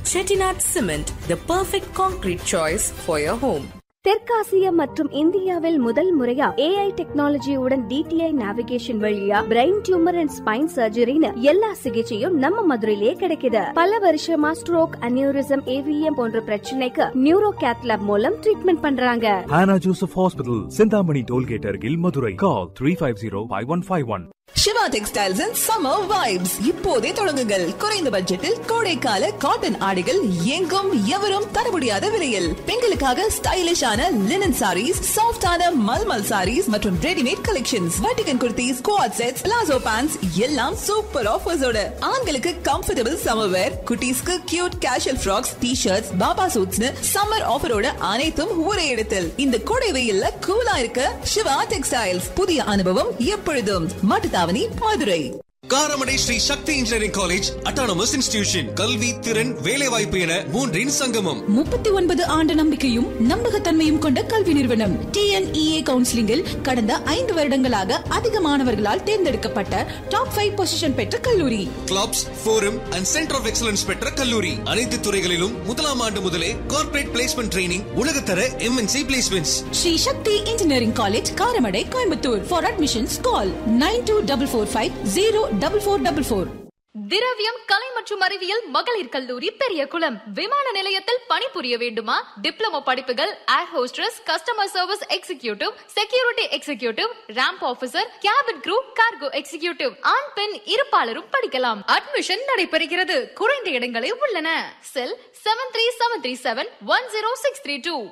Chettinad Cement, the perfect concrete choice for your home. தெற்காசியா மற்றும் இந்தியாவில் முதல் முறையா ஏஐ டெக்னாலஜியுடன் டிடிஐ நேவிகேஷன் வழியா பிரெயின் டியூமர் அண்ட் ஸ்பைன் சர்ஜரின்னு எல்லா சிகிச்சையும் நம்ம மதுரையிலேயே கிடைக்குது பல வருஷமா ஸ்ட்ரோக் அனியூரிசம் ஏவிஎம் போன்ற பிரச்சனைக்கு நியூரோ கேத்லாப் மூலம் ட்ரீட்மெண்ட் பண்றாங்க Hannah Joseph Hospital, Sindhamani Tollgate Argil, Madurai. Call 350-5151. Siva textiles and summer vibes இப்போதே தொடங்குங்கள் குறைந்த பட்ஜெட்டில் கோடைக்கால காட்டன் ஆடைகள் எங்கும் எவரும் தர முடியாத விலையில் பெண்களுக்காக ஸ்டைலிஷான லினன் சாரீஸ் சாஃப்டான மல்மல் சாரீஸ் மற்றும் ரெடிமேட் கலெக்ஷன்ஸ் வட்டிகன் kurtis coord sets palazzo pants எல்லாம் சூப்பர் ஆஃபர்ஸோட ஆண்களுக்கு கம்ஃபர்டபுள் சம்மர் வேர் குட்டீஸ்க்கு cute casual frocks T shirts baba சூட்ஸ்னு சம்மர் ஆஃபரோட அனைத்தும் ஒரே இடத்தில் இந்த கோடை வெயில்ல கூலா இருக்க சிவா டெக்ஸ்டைல்ஸ் புதிய அனுபவம் எப்பொழுதும் Mattuthavani Madurai Karamadai Sri Sakthi engineering college autonomous institution கல்வி திறன் வேலைவாய்ப்பு என மூன்றின் சங்கமம் முப்பத்தி ஒன்பது ஆண்டு நம்பிக்கையும் நம்பகத்தன்மையும் கொண்ட கல்வி நிறுவனம் டிஎன்இஏ கவுன்சிலிங்கில் கடந்த ஐந்து வருடங்களாக அதிக மாணவர்களால் தேர்ந்தெடுக்கப்பட்ட டாப் ஃபைவ் பொசிஷன் பெற்ற கல்லூரி clubs forum and centre of excellence பெற்ற கல்லூரி அனைத்து துறைகளிலும் முதலாம் ஆண்டு முதலே கார்ப்பரேட் பிளேஸ்மெண்ட் ட்ரைனிங் உலகத்தர MNC placements Sri Sakthi engineering college Karamadai Coimbatore for admissions call nine two double four five zero double four double four Thiraviyam கலை மற்றும் அறிவியல் மகளிர் கல்லூரி பெரியகுளம் விமான நிலையத்தில் பணிபுரிய வேண்டுமா டிப்ளமோ படிப்புகள் air hostess customer service executive security executive ramp officer cabin crew cargo executive ஆண் பெண் இருப்பாளரும் படிக்கலாம் அட்மிஷன் நடைபெறுகிறது குறைந்த இடங்களே உள்ளன cell seven three seven three seven one zero six three two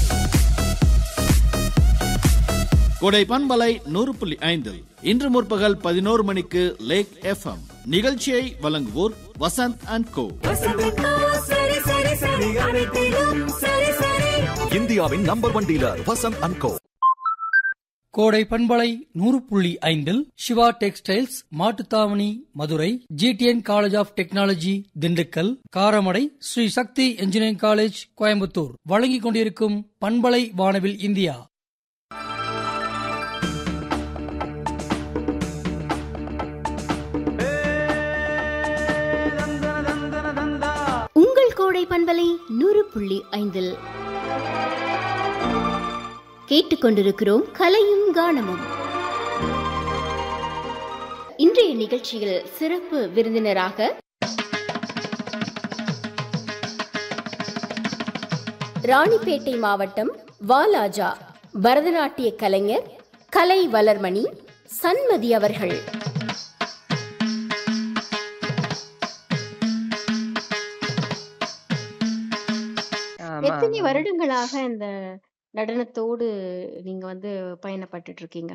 Kodai பண்பலை நூறு புள்ளி ஐந்து இன்று முற்பகல் பதினோரு மணிக்கு லேக் எஃப்எம் நிகழ்ச்சியை வழங்குவோர் வசந்த் அண்ட் கோ இந்தியாவின் number one dealer Vasanth and co Kodai பண்பலை நூறு புள்ளி ஐந்தில் Siva textiles Mattuthavani Madurai GTN college of technology Dindigul Karamadai Sri Sakthi engineering college Coimbatore வழங்கிக் கொண்டிருக்கும் பண்பலை வானவில் இந்தியா உங்கள் கோடை பண்பலை நூறு புள்ளி ஐந்தில் கேட்டுக்கொண்டிருக்கிறோம் கலையும் கானமும் இன்றைய நிகழ்ச்சியில் சிறப்பு விருந்தினராக ராணிப்பேட்டை மாவட்டம் வாலாஜா பரதநாட்டிய கலைஞர் கலை வளர்மணி சன்மதி அவர்கள் எத்தனை வருடங்களாக இந்த நடனத்தோடு நீங்க வந்து பயணப்பட்டுட்டு இருக்கீங்க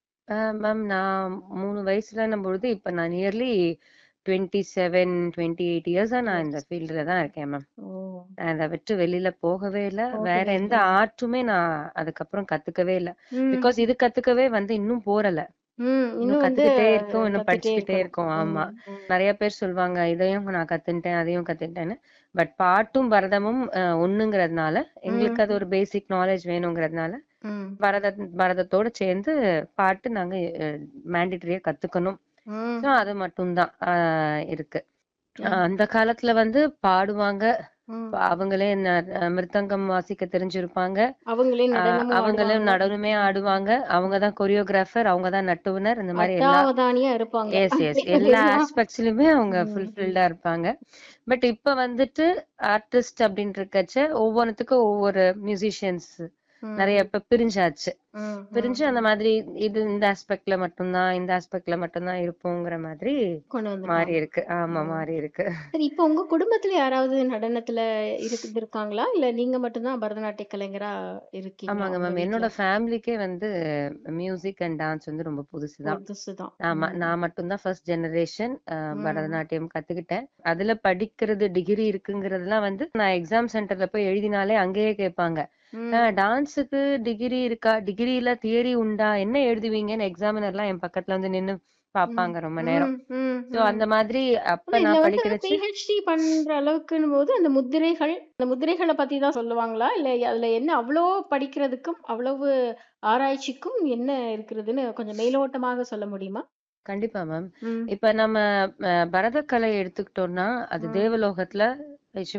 மேம் நான் மூணு வயசுலன்னும் பொழுது இப்ப நான் nearly twenty seven twenty eight இயர்ஸா நான் இந்த ஃபீல்டுல தான் இருக்கேன் மேம் ஓ நான் அதை விட்டு வெளியில போகவே இல்ல போகவே வேற எந்த இல்ல. ஆர்ட்டுமே நான் அதுக்கப்புறம் கத்துக்கவே இல்ல ம். பிகாஸ் இது கத்துக்கவே வந்து இன்னும் போறல ம், இன்னும் இன்னும் வந்து கத்துக்கிட்டே இருக்கோம் இன்னும் கத்துட்டே படிச்சுக்கிட்டே இருக்கணும். இருக்கோம் ஆமா ம், ம். நிறைய பேர் சொல்லுவாங்க இதையும் நான் கத்துக்கிட்டேன் அதையும் கத்துக்கிட்டேன்னு பட் பாட்டும் பரதமும் அஹ், ஒண்ணுங்கிறதுனால எங்களுக்கு அது ஒரு பேசிக் நாலேஜ் வேணுங்கிறதுனால ம். பரத பரதத்தோட சேர்ந்து பாட்டு நாங்க மேண்டிட்டரியா கத்துக்கணும் ம். So, அது மட்டும்தான் ஆஹ் இருக்கு ஆஹ் அந்த காலத்துல வந்து பாடுவாங்க ம். ப- அவங்களே ந- அஹ் மிருதங்கம் வாசிக்க தெரிஞ்சிருப்பாங்க அவங்களே ஆஹ் நடனமும் அவங்களே ஆடுவாங்க. நடனமே ஆடுவாங்க அவங்கதான் கொரியோகிராஃபர் அவங்கதான் நட்டுவனர் இந்த மாதிரி எல்லா அட்டாவதானியா இருப்பாங்க எஸ் எஸ் எல்லா எல்லாம். ஆஸ்பெக்ட்ஸ்லயுமே அவங்க ம். ஃபுல்ஃபில்டா இருப்பாங்க பட் இப்ப வந்துட்டு ஆர்டிஸ்ட் அப்படின்னு இருக்கச்ச ஒவ்வொன்றுத்துக்கும் ஒவ்வொரு மியூசிஷியன்ஸ் ம். நிறைய இப்ப பிரிஞ்சாச்சு ம், பிரிஞ்சு அந்த மாதிரி இது இந்த ஆஸ்பெக்ட்ல மட்டும்தான் இந்த ஆஸ்பெக்ட்ல மட்டும்தான் இருப்போங்கிற மாதிரி கொண்டு மாறி வந்துருக்காங்க இருக்கு ஆமா ம். மாறி இருக்கு சரி இப்போ உங்க குடும்பத்துல யாராவது நடனத்துல இருக்கு இருக்காங்களா இல்ல நீங்க மட்டும்தான் பரதநாட்டிய கலைஞரா இருக்கீங்களா ஆமாங்க உங்க மேம் என்னோட வீட்ல ஃபேமிலிக்கே வந்து மியூசிக் அண்ட் டான்ஸ் வந்து ரொம்ப புதுசுதான் புதுசுதான் ஆமா ம். நான் மட்டும்தான் ஃபர்ஸ்ட் ஜெனரேஷன் ம். பரதநாட்டியம் கத்துக்கிட்டேன் அதுல படிக்கிறது டிகிரி இருக்குங்கிறதுலாம் வந்து நான் எக்ஸாம் சென்டர்ல போய் எழுதினாலே அங்கேயே கேட்பாங்க ம். டான்ஸுக்கு டிகிரி இருக்கா டிகிரில தியரி உண்டா என்ன எழுதுவீங்கன்னு எக்ஸாமினர்லாம் என் பக்கத்துல வந்து நின்னு பாப்பாங்க ரொம்ப நேரம் ம், ம், சோ ம். அந்த மாதிரி அப்ப ஆனா இதுல நான் வந்து படிக்கிறச்சு பிஹெச்டி பண்ற அளவுக்குன்னு போது அந்த முத்திரைகள் அந்த முத்திரைகளை பத்தி தான் சொல்லுவாங்களா இல்ல அதுல என்ன அவ்வளோ படிக்கிறதுக்கும் அவ்வளவு ஆராய்ச்சிக்கும் என்ன இருக்கிறதுன்னு கொஞ்சம் மேலோட்டமாக சொல்ல முடியுமா கண்டிப்பா மேம் ம். இப்ப நம்ம அஹ், பரதக்கலை எடுத்துக்கிட்டோம்னா அது ம். தேவலோகத்துல